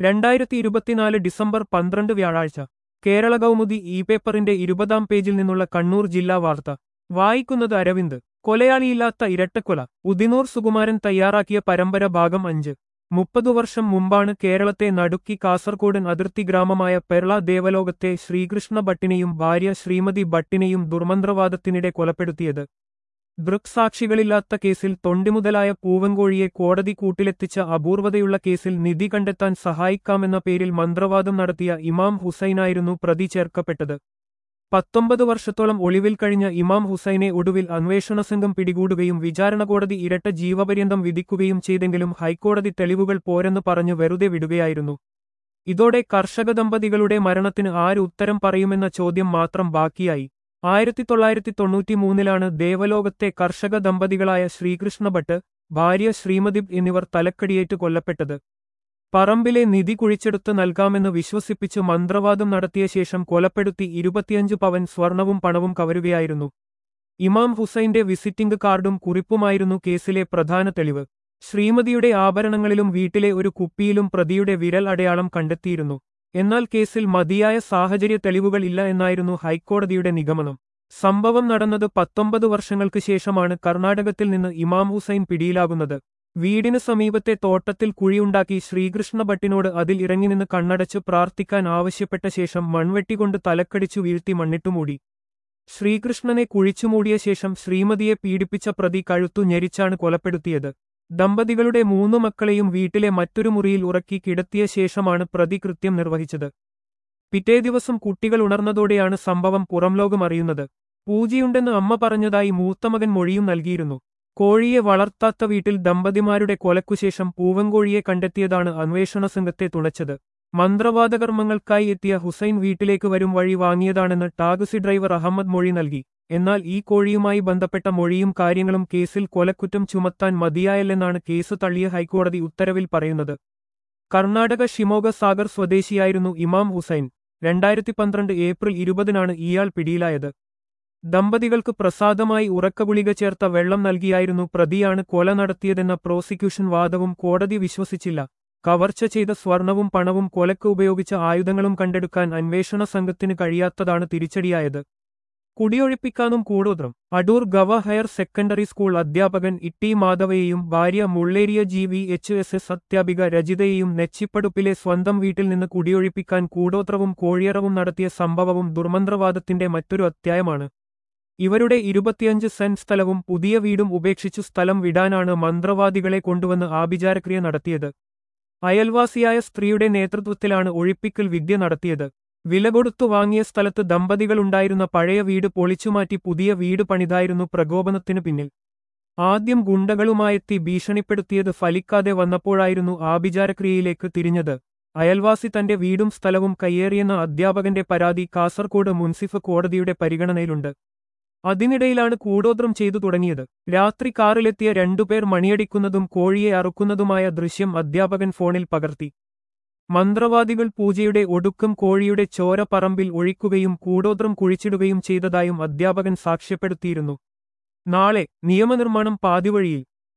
രണ്ടായിരത്തി ഇരുപത്തിനാല് ഡിസംബർ പന്ത്രണ്ട് വ്യാഴാഴ്ച കേരള കൗമുദി ഇ പേപ്പറിന്റെ ഇരുപതാം പേജിൽ നിന്നുള്ള കണ്ണൂർ ജില്ലാ വാർത്ത വായിക്കുന്നത് അരവിന്ദ് കൊലയാളിയില്ലാത്ത ഇരട്ടക്കൊല ഉദിനൂർ സുകുമാരൻ തയ്യാറാക്കിയ പരമ്പര ഭാഗം അഞ്ച് മുപ്പതു വർഷം മുമ്പാണ് കേരളത്തെ നടുക്കി കാസർഗോഡൻ അതിർത്തി ഗ്രാമമായ പെർള ദേവലോകത്തെ ശ്രീകൃഷ്ണ ഭട്ടിനെയും ഭാര്യ ശ്രീമതി ഭട്ടിനെയും ദുർമന്ത്രവാദത്തിനിടെ കൊലപ്പെടുത്തിയത് ദൃക്സാക്ഷികളില്ലാത്ത കേസിൽ തൊണ്ടിമുതലായ പൂവൻകോഴിയെ കോടതി കൂട്ടിലെത്തിച്ച അപൂർവതയുള്ള കേസിൽ നിധി കണ്ടെത്താൻ സഹായിക്കാമെന്ന പേരിൽ മന്ത്രവാദം നടത്തിയ ഇമാം ഹുസൈനായിരുന്നു പ്രതി ചേർക്കപ്പെട്ടത് പത്തൊമ്പത് വർഷത്തോളം ഒളിവിൽ കഴിഞ്ഞ ഇമാം ഹുസൈനെ ഒടുവിൽ അന്വേഷണ സംഘം പിടികൂടുകയും വിചാരണ കോടതി ഇരട്ട ജീവപര്യന്തം വിധിക്കുകയും ചെയ്തെങ്കിലും ഹൈക്കോടതി തെളിവുകൾ പോരെന്ന് പറഞ്ഞു വെറുതെ വിടുകയായിരുന്നു ഇതോടെ കർഷക ദമ്പതികളുടെ മരണത്തിന് ആര് ഉത്തരം പറയുമെന്ന ചോദ്യം മാത്രം ബാക്കിയായി ആയിരത്തി തൊള്ളായിരത്തി തൊണ്ണൂറ്റിമൂന്നിലാണ് ദേവലോകത്തെ കർഷക ദമ്പതികളായ ശ്രീകൃഷ്ണ ഭട്ട് ഭാര്യ ശ്രീമതിബ് എന്നിവർ തലക്കടിയേറ്റ് കൊല്ലപ്പെട്ടത് പറമ്പിലെ നിധി കുഴിച്ചെടുത്ത് നൽകാമെന്ന് വിശ്വസിപ്പിച്ച് മന്ത്രവാദം നടത്തിയ ശേഷം കൊലപ്പെടുത്തി ഇരുപത്തിയഞ്ച് പവൻ സ്വർണവും പണവും കവരുകയായിരുന്നു ഇമാം ഹുസൈന്റെ വിസിറ്റിംഗ് കാർഡും കുറിപ്പുമായിരുന്നു കേസിലെ പ്രധാന തെളിവ് ശ്രീമതിയുടെ ആഭരണങ്ങളിലും വീട്ടിലെ ഒരു കുപ്പിയിലും പ്രതിയുടെ വിരൽ അടയാളം കണ്ടെത്തിയിരുന്നു എന്നാൽ കേസിൽ മതിയായ സാഹചര്യ തെളിവുകൾ ഇല്ല എന്നായിരുന്നു ഹൈക്കോടതിയുടെ നിഗമനം സംഭവം നടന്നത് പത്തൊമ്പത് വർഷങ്ങൾക്ക് ശേഷമാണ് കർണാടകത്തിൽ നിന്ന് ഇമാം ഹുസൈൻ പിടിയിലാകുന്നത് വീടിന് സമീപത്തെ തോട്ടത്തിൽ കുഴിയുണ്ടാക്കി ശ്രീകൃഷ്ണ ഭട്ടിനോട് അതിൽ ഇറങ്ങി നിന്ന് കണ്ണടച്ച് പ്രാർത്ഥിക്കാൻ ആവശ്യപ്പെട്ട ശേഷം മൺവെട്ടികൊണ്ട് തലക്കടിച്ചു വീഴ്ത്തി മണ്ണിട്ടുമൂടി ശ്രീകൃഷ്ണനെ കുഴിച്ചുമൂടിയ ശേഷം ശ്രീമതിയെ പീഡിപ്പിച്ച പ്രതി കഴുത്തു ഞെരിച്ചാണ് കൊലപ്പെടുത്തിയത് ദമ്പതികളുടെ മൂന്നു മക്കളെയും വീട്ടിലെ മറ്റൊരു മുറിയിൽ ഉറക്കി കിടത്തിയ ശേഷമാണ് പ്രതി കൃത്യം നിർവഹിച്ചത് പിറ്റേ ദിവസം കുട്ടികൾ ഉണർന്നതോടെയാണ് സംഭവം പുറംലോകം അറിയുന്നത് പൂജയുണ്ടെന്ന് അമ്മ പറഞ്ഞതായി മൂത്തമകൻ മൊഴിയും നൽകിയിരുന്നു കോഴിയെ വളർത്താത്ത വീട്ടിൽ ദമ്പതിമാരുടെ കൊലക്കുശേഷം പൂവൻകോഴിയെ കണ്ടെത്തിയതാണ് അന്വേഷണ സംഘത്തെ തുണച്ചത് മന്ത്രവാദകർമ്മങ്ങൾക്കായി എത്തിയ ഹുസൈൻ വീട്ടിലേക്ക് വരും വഴി വാങ്ങിയതാണെന്ന് ടാക്സി ഡ്രൈവർ അഹമ്മദ് മൊഴി നൽകി എന്നാൽ ഈ കോഴിയുമായി ബന്ധപ്പെട്ട മൊഴിയും കാര്യങ്ങളും കേസിൽ കൊലക്കുറ്റം ചുമത്താൻ മതിയായല്ലെന്നാണ് കേസ് തള്ളിയ ഹൈക്കോടതി ഉത്തരവിൽ പറയുന്നത് കർണാടക ഷിമോഗ സാഗർ സ്വദേശിയായിരുന്നു ഇമാം ഹുസൈൻ രണ്ടായിരത്തി പന്ത്രണ്ട് ഏപ്രിൽ ഇരുപതിനാണ് ഇയാൾ പിടിയിലായത് ദമ്പതികൾക്ക് പ്രസാദമായി ഉറക്കഗുളിക ചേർത്ത വെള്ളം നൽകിയായിരുന്നു പ്രതിയാണ് കൊല നടത്തിയതെന്ന പ്രോസിക്യൂഷൻ വാദവും കോടതി വിശ്വസിച്ചില്ല കവർച്ച ചെയ്ത സ്വർണവും പണവും കൊലക്ക് ഉപയോഗിച്ച ആയുധങ്ങളും കണ്ടെടുക്കാൻ അന്വേഷണ സംഘത്തിന് കഴിയാത്തതാണ് തിരിച്ചടിയായത് കുടിയൊഴിപ്പിക്കാനും കൂടോത്രം അടൂർ ഗവ ഹയർ സെക്കൻഡറി സ്കൂൾ അധ്യാപകൻ ഇട്ടി മാധവയെയും ഭാര്യ Mulleria G V H S S അധ്യാപിക രജിതയെയും നെച്ചിപ്പടുപ്പിലെ സ്വന്തം വീട്ടിൽ നിന്ന് കുടിയൊഴിപ്പിക്കാൻ കൂടോത്രവും കോഴിയറവും നടത്തിയ സംഭവവും ദുർമന്ത്രവാദത്തിന്റെ മറ്റൊരു അധ്യായമാണ് ഇവരുടെ ഇരുപത്തിയഞ്ച് സെന്റ് സ്ഥലവും പുതിയ വീടും ഉപേക്ഷിച്ചു സ്ഥലം വിടാനാണ് മന്ത്രവാദികളെ കൊണ്ടുവന്ന് ആഭിചാരക്രിയ നടത്തിയത് അയൽവാസിയായ സ്ത്രീയുടെ നേതൃത്വത്തിലാണ് ഒഴിപ്പിക്കൽ വിദ്യ നടത്തിയത് വില കൊടുത്തു വാങ്ങിയ സ്ഥലത്ത് ദമ്പതികളുണ്ടായിരുന്ന പഴയ വീട് പൊളിച്ചുമാറ്റി പുതിയ വീട് പണിതായിരുന്നു പ്രകോപനത്തിനു പിന്നിൽ ആദ്യം ഗുണ്ടകളുമായെത്തി ഭീഷണിപ്പെടുത്തിയത് ഫലിക്കാതെ വന്നപ്പോഴായിരുന്നു ആഭിചാരക്രിയയിലേക്ക് തിരിഞ്ഞത് അയൽവാസി തന്റെ വീടും സ്ഥലവും കയ്യേറിയെന്ന അധ്യാപകന്റെ പരാതി കാസർകോട് മുൻസിഫ് കോടതിയുടെ പരിഗണനയിലുണ്ട് അതിനിടയിലാണ് കൂടോത്രം ചെയ്തു തുടങ്ങിയത് രാത്രി കാറിലെത്തിയ രണ്ടുപേർ മണിയടിക്കുന്നതും കോഴിയെ അറുക്കുന്നതുമായ ദൃശ്യം അധ്യാപകൻ ഫോണിൽ പകർത്തി മന്ത്രവാദികൾ പൂജയുടെ ഒടുക്കം കോഴിയുടെ ചോര പറമ്പിൽ ഒഴിക്കുകയും കൂടോത്രം കുഴിച്ചിടുകയും ചെയ്തതായും അധ്യാപകൻ സാക്ഷ്യപ്പെടുത്തിയിരുന്നു നാളെ നിയമനിർമ്മാണം പാതിവഴിയിൽ